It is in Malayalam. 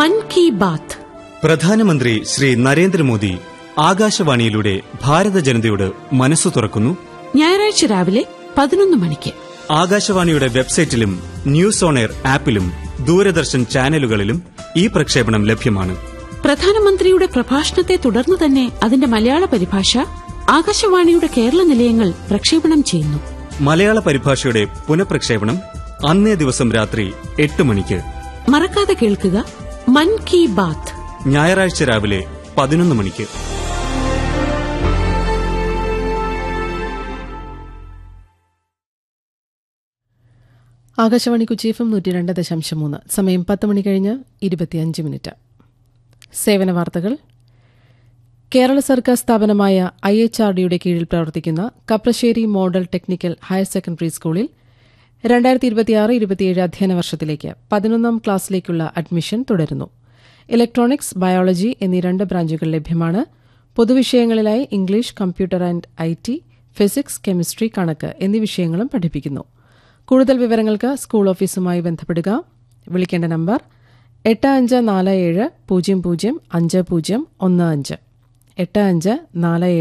മൻ കി ബാത്ത് പ്രധാനമന്ത്രി ശ്രീ നരേന്ദ്രമോദി ആകാശവാണിയിലൂടെ ഭാരത ജനതയോട് മനസ്സു തുറക്കുന്നു ഞായറാഴ്ച രാവിലെ പതിനൊന്ന് മണിക്ക് ആകാശവാണിയുടെ വെബ്സൈറ്റിലും ന്യൂസ് ഓൺ എയർ ആപ്പിലും ദൂരദർശൻ ചാനലുകളിലും ഈ പ്രക്ഷേപണം ലഭ്യമാണ് പ്രധാനമന്ത്രിയുടെ പ്രഭാഷണത്തെ തുടർന്ന് തന്നെ അതിന്റെ മലയാള പരിഭാഷ ആകാശവാണിയുടെ കേരള നിലയങ്ങൾ പ്രക്ഷേപണം ചെയ്യുന്നു മലയാള പരിഭാഷയുടെ പുനഃപ്രക്ഷേപണം അന്നേ ദിവസം രാത്രി എട്ട് മണിക്ക് മറക്കാതെ കേൾക്കുക മൻ കി ബാത്ത് ഞായറാഴ്ച രാവിലെ പതിനൊന്ന് മണിക്ക് ആകാശവാണി കൊച്ചി എഫ് എം നൂറ്റി രണ്ട് ദശാംശം മൂന്ന് സമയം പത്ത് മണി കഴിഞ്ഞ് ഇരുപത്തിയഞ്ച് മിനിറ്റ് സേവന വാർത്തകൾ കേരള സർക്കാർ സ്ഥാപനമായ ഐ എച്ച് ആർ ഡിയുടെ കീഴിൽ പ്രവർത്തിക്കുന്ന Kaprassery model technical higher secondary സ്കൂളിൽ രണ്ടായിരത്തി ഇരുപത്തിയാറ് ഇരുപത്തിയേഴ് അധ്യയന വർഷത്തിലേക്ക് പതിനൊന്നാം ക്ലാസ്സിലേക്കുള്ള അഡ്മിഷൻ തുടരുന്നു ഇലക്ട്രോണിക്സ് ബയോളജി എന്നീ രണ്ട് ബ്രാഞ്ചുകൾ ലഭ്യമാണ് പൊതുവിഷയങ്ങളിലായി English computer and I T physics chemistry കണക്ക് എന്നീ വിഷയങ്ങളും പഠിപ്പിക്കുന്നു കൂടുതൽ വിവരങ്ങൾക്ക് സ്കൂൾ ഓഫീസുമായി ബന്ധപ്പെടുക വിളിക്കേണ്ട നമ്പർ എട്ട് അഞ്ച് നാല് ഏഴ് പൂജ്യം പൂജ്യം അഞ്ച് പൂജ്യം ഒന്ന് അഞ്ച് എട്ട് അഞ്ച് നാല് ഏഴ്